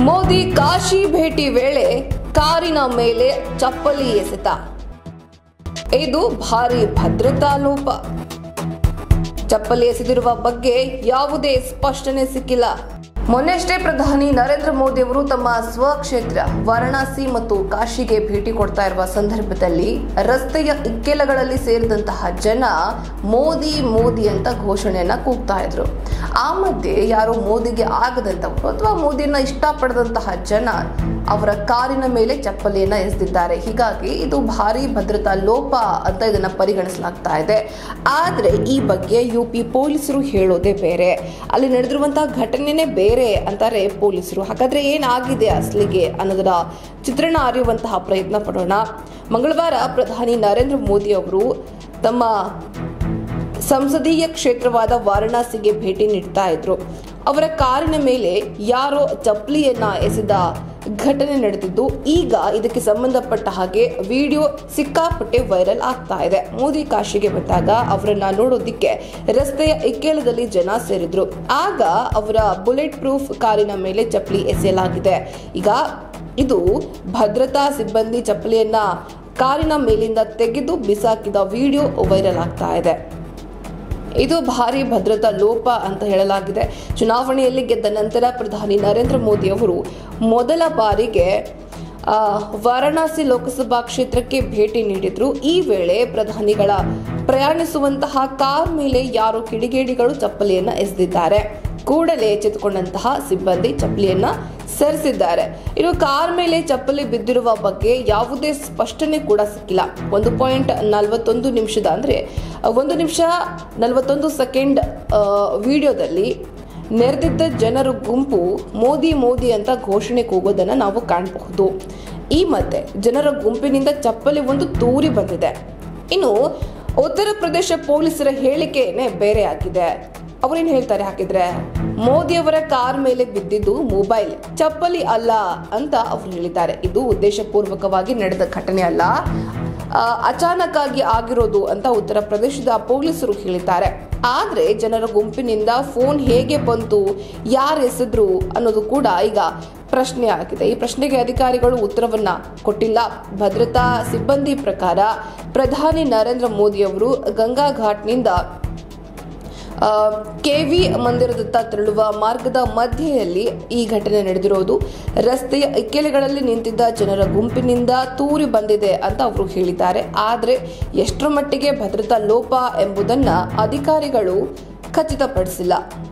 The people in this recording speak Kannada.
ಮೋದಿ ಕಾಶಿ ಭೇಟಿ ವೇಳೆ ಕಾರಿನ ಮೇಲೆ ಚಪ್ಪಲಿ ಎಸೆತ ಇದು ಭಾರಿ ಭದ್ರತಾ ಲೋಪ ಚಪ್ಪಲಿ ಎಸೆದಿರುವ ಬಗ್ಗೆ ಯಾವುದೇ ಸ್ಪಷ್ಟನೆ ಸಿಕ್ಕಿಲ್ಲ ಮೊನ್ನೆಷ್ಟೇ ಪ್ರಧಾನಿ ನರೇಂದ್ರ ಮೋದಿ ಅವರು ತಮ್ಮ ಸ್ವಕ್ಷೇತ್ರ ವಾರಣಾಸಿ ಮತ್ತು ಕಾಶಿಗೆ ಭೇಟಿ ಕೊಡ್ತಾ ಇರುವ ಸಂದರ್ಭದಲ್ಲಿ ರಸ್ತೆಯ ಇಕ್ಕೆಲಗಳಲ್ಲಿ ಸೇರಿದಂತಹ ಜನ ಮೋದಿ ಮೋದಿ ಅಂತ ಘೋಷಣೆಯನ್ನ ಕೂಗ್ತಾ ಇದ್ರು ಆ ಮಧ್ಯೆ ಯಾರೋ ಮೋದಿಗೆ ಆಗದಂತವರು ಅಥವಾ ಮೋದಿಯನ್ನ ಇಷ್ಟಪಡದಂತಹ ಜನ ಅವರ ಕಾರಿನ ಮೇಲೆ ಚಪ್ಪಲಿಯನ್ನ ಎಸೆದಿದ್ದಾರೆ ಹೀಗಾಗಿ ಇದು ಭಾರಿ ಭದ್ರತಾ ಲೋಪ ಅಂತ ಇದನ್ನ ಪರಿಗಣಿಸಲಾಗ್ತಾ ಇದೆ ಆದ್ರೆ ಈ ಬಗ್ಗೆ ಯು ಪಿ ಪೊಲೀಸರು ಹೇಳೋದೇ ಬೇರೆ ಅಲ್ಲಿ ನಡೆದಿರುವಂತಹ ಘಟನೆನೇ ಬೇರೆ ಅಂತಾರೆ ಪೊಲೀಸರು ಹಾಗಾದ್ರೆ ಏನಾಗಿದೆ ಅಸಲಿಗೆ ಅನ್ನೋದರ ಚಿತ್ರಣ ಅರಿಯುವಂತಹ ಪ್ರಯತ್ನ ಪಡೋಣ ಮಂಗಳವಾರ ಪ್ರಧಾನಿ ನರೇಂದ್ರ ಮೋದಿ ಅವರು ತಮ್ಮ ಸಂಸದೀಯ ಕ್ಷೇತ್ರವಾದ ವಾರಣಾಸಿಗೆ ಭೇಟಿ ನೀಡ್ತಾ ಇದ್ರು ಅವರ ಕಾರಿನ ಮೇಲೆ ಯಾರೋ ಚಪ್ಪಲಿಯನ್ನ ಎಸೆದ ಘಟನೆ ನಡೆದಿದ್ದು ಈಗ ಇದಕ್ಕೆ ಸಂಬಂಧಪಟ್ಟ ಹಾಗೆ ವಿಡಿಯೋ ಸಿಕ್ಕಾಪಟ್ಟೆ ವೈರಲ್ ಆಗ್ತಾ ಇದೆ ಮೋದಿ ಕಾಶಿಗೆ ಬಂದಾಗ ಅವರನ್ನ ನೋಡೋದಿಕ್ಕೆ ರಸ್ತೆಯ ಇಕ್ಕೆಲದಲ್ಲಿ ಜನ ಸೇರಿದ್ರು ಆಗ ಅವರ ಬುಲೆಟ್ ಪ್ರೂಫ್ ಕಾರಿನ ಮೇಲೆ ಚಪ್ಪಲಿ ಎಸೆಯಲಾಗಿದೆ ಈಗ ಇದು ಭದ್ರತಾ ಸಿಬ್ಬಂದಿ ಚಪ್ಪಲಿಯನ್ನ ಕಾರಿನ ಮೇಲಿಂದ ತೆಗೆದು ಬಿಸಾಕಿದ ವಿಡಿಯೋ ವೈರಲ್ ಆಗ್ತಾ ಇದೆ ಇದು ಭಾರಿ ಭದ್ರತಾ ಲೋಪ ಅಂತ ಹೇಳಲಾಗಿದೆ ಚುನಾವಣೆಯಲ್ಲಿ ಗೆದ್ದ ನಂತರ ಪ್ರಧಾನಿ ನರೇಂದ್ರ ಮೋದಿ ಅವರು ಮೊದಲ ಬಾರಿಗೆ ಆ, ವಾರಣಾಸಿ ಲೋಕಸಭಾ ಕ್ಷೇತ್ರಕ್ಕೆ ಭೇಟಿ ನೀಡಿದ್ರು ಈ ವೇಳೆ ಪ್ರಧಾನಿಗಳ ಪ್ರಯಾಣಿಸುವಂತಹ ಕಾರ್ ಮೇಲೆ ಯಾರೋ ಕಿಡಿಗೇಡಿಗಳು ಚಪ್ಪಲಿಯನ್ನ ಎಸೆದಿದ್ದಾರೆ ಕೂಡಲೇ ಎಚ್ಚೆತ್ತುಕೊಂಡಂತಹ ಸಿಬ್ಬಂದಿ ಚಪ್ಪಲಿಯನ್ನ ಸರಿಸಿದ್ದಾರೆ ಇನ್ನು ಕಾರ್ ಮೇಲೆ ಚಪ್ಪಲಿ ಬಿದ್ದಿರುವ ಬಗ್ಗೆ ಯಾವುದೇ ಸ್ಪಷ್ಟನೆ ಕೂಡ ಸಿಕ್ಕಿಲ್ಲ ಒಂದು ಪಾಯಿಂಟ್ ನಲವತ್ತೊಂದು ನಿಮಿಷದ ಅಂದ್ರೆ ಒಂದು ನಿಮಿಷ ನಲವತ್ತೊಂದು ಸೆಕೆಂಡ್ ವಿಡಿಯೋದಲ್ಲಿ ನೆರೆದಿದ್ದ ಜನರ ಗುಂಪು ಮೋದಿ ಮೋದಿ ಅಂತ ಘೋಷಣೆ ಕೂಗೋದನ್ನ ನಾವು ಕಾಣಬಹುದು ಈ ಮಧ್ಯೆ ಜನರ ಗುಂಪಿನಿಂದ ಚಪ್ಪಲಿ ಒಂದು ತೂರಿ ಬಂದಿದೆ ಇನ್ನು ಉತ್ತರ ಪ್ರದೇಶ ಪೊಲೀಸರ ಹೇಳಿಕೆಯೇ ಬೇರೆ ಆಗಿದೆ ಅವ್ರೇನ್ ಹೇಳ್ತಾರೆ ಹಾಕಿದ್ರೆ ಮೋದಿ ಅವರ ಕಾರ್ ಮೇಲೆ ಬಿದ್ದಿದ್ದು ಮೊಬೈಲ್ ಚಪ್ಪಲಿ ಅಲ್ಲ ಅಂತ ಅವ್ರು ಹೇಳಿದ್ದಾರೆ ಇದು ಉದ್ದೇಶಪೂರ್ವಕವಾಗಿ ನಡೆದ ಘಟನೆ ಅಲ್ಲ ಆ, ಅಚಾನಕ್ ಆಗಿ ಆಗಿರೋದು ಅಂತ ಉತ್ತರ ಪ್ರದೇಶದ ಪೊಲೀಸರು ಹೇಳಿದ್ದಾರೆ ಆದ್ರೆ ಜನರ ಗುಂಪಿನಿಂದ ಫೋನ್ ಹೇಗೆ ಬಂತು ಯಾರು ಎಸೆದ್ರು ಅನ್ನೋದು ಕೂಡ ಈಗ ಪ್ರಶ್ನೆ ಆಗಿದೆ ಈ ಪ್ರಶ್ನೆಗೆ ಅಧಿಕಾರಿಗಳು ಉತ್ತರವನ್ನ ಕೊಟ್ಟಿಲ್ಲ ಭದ್ರತಾ ಸಿಬ್ಬಂದಿ ಪ್ರಕಾರ ಪ್ರಧಾನಿ ನರೇಂದ್ರ ಮೋದಿ ಅವರು ಗಂಗಾ ಘಾಟ್ನಿಂದ ಆ, ಕೆವಿ ಮಂದಿರದತ್ತ ತೆರಳುವ ಮಾರ್ಗದ ಮಧ್ಯೆಯಲ್ಲಿ ಈ ಘಟನೆ ನಡೆದಿರೋದು ರಸ್ತೆಯ ಇಕ್ಕೆಲೆಗಳಲ್ಲಿ ನಿಂತಿದ್ದ ಜನರ ಗುಂಪಿನಿಂದ ತೂರಿ ಬಂದಿದೆ ಅಂತ ಅವರು ಹೇಳಿದ್ದಾರೆ ಆದರೆ ಎಷ್ಟರ ಮಟ್ಟಿಗೆ ಭದ್ರತಾ ಲೋಪ ಎಂಬುದನ್ನ ಅಧಿಕಾರಿಗಳು ಖಚಿತಪಡಿಸಿಲ್ಲ